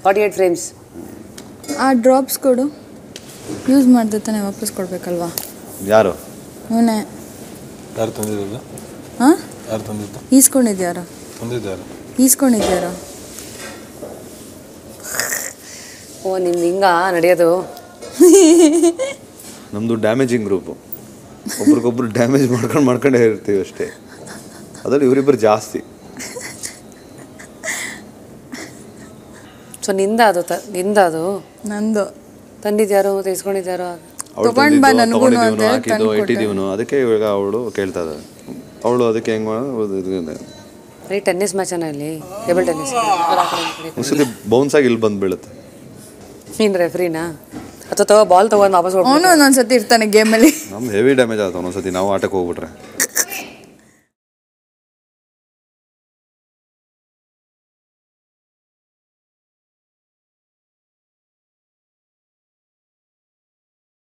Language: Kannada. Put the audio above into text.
ಫಾರ್ಟಿ ಏಯ್ಟ್ ಫ್ರೇಮ್ಸ್ ಆ ಡ್ರಾಪ್ಸ್ ಕೊಡು ಯೂಸ್ ಮಾಡಿದೆ ತಾನೇ ವಾಪಸ್ ಕೊಡ್ಬೇಕಲ್ವಾ ಯಾರು ಇವನೇ ಯಾರು ತಂದಿದ್ದಲ್ಲ ಹಾಂ ಯಾರು ತಂದಿದ್ದು ಈಸ್ಕೊಂಡಿದ್ಯಾರ ತಂದಿದ್ದಾರೆ ಈಸ್ಕೊಂಡಿದ್ಯಾರ ಓ ನಿಮ್ದು ಹಿಂಗ ನಡೆಯೋದು ನಮ್ಮದು ಡ್ಯಾಮೇಜಿಂಗ್ ಗ್ರೂಪು ಒಬ್ರಿಗೊಬ್ರು ಡ್ಯಾಮೇಜ್ ಮಾಡ್ಕೊಂಡು ಮಾಡ್ಕೊಂಡೇ ಇರ್ತೀವಿ ಅಷ್ಟೇ ಅದರಲ್ಲಿ ಇವರಿಬ್ಬರು ಜಾಸ್ತಿ ಸೊ ನಿಂದ ಅದು ತ ನಿಂದ ಅದು ನಂದು ತಂದಿದ್ಯಾರೋ ಮತ್ತೆ ಇಸ್ಕೊಂಡಿದ್ಯಾರೋ ಅವಳು ತಗೊಂಡ್ ಬಾ ನನ್ಗೂನು ಅಂತ ಹೇಳಿ ಹಾಕಿದ್ದು ತಂದ್ಕೊಟ್ಟೆ. ಇಟ್ಟಿದ್ದೀವನು ಅದಕ್ಕೆ ಇವಾಗ ಅವಳು ಕೇಳ್ತಾ ಇದ್ದಾಳೆ ಅವಳು ಅದಕ್ಕೆ ಹೆಂಗೆ ಮಾಡೋದು ಬರೀ ಟೆನ್ನಿಸ್ ಮ್ಯಾಚನ ಇಲ್ಲಿ ಟೇಬಲ್ ಟೆನ್ನಿಸ್ ಒಂದ್ಸತಿ ಬೌನ್ಸ್ ಆಗಿ ಇಲ್ಲಿ ಬಂದು ಬೀಳುತ್ತೆ ನೀನು ರೆಫ್ರಿನಾ ಅಥವಾ ತಗೋ ಬಾಲ್ ತಗೊಂಡು ವಾಪಸ್ ಕೊಡ್ಬೋದು ಅವನು ಒಂದೊಂದ್ಸತಿ ಇರ್ತಾನೆ ಗೇಮಲ್ಲಿ ನಮ್ದು ಹೆವಿ ಡ್ಯಾಮೇಜ್ ಆಗುತ್ತೆ ಒಂದೊಂದ್ಸತಿ ನಾವು ಆಟಕ್ಕೆ ಹೋಗ್ಬಿಟ್ರೆ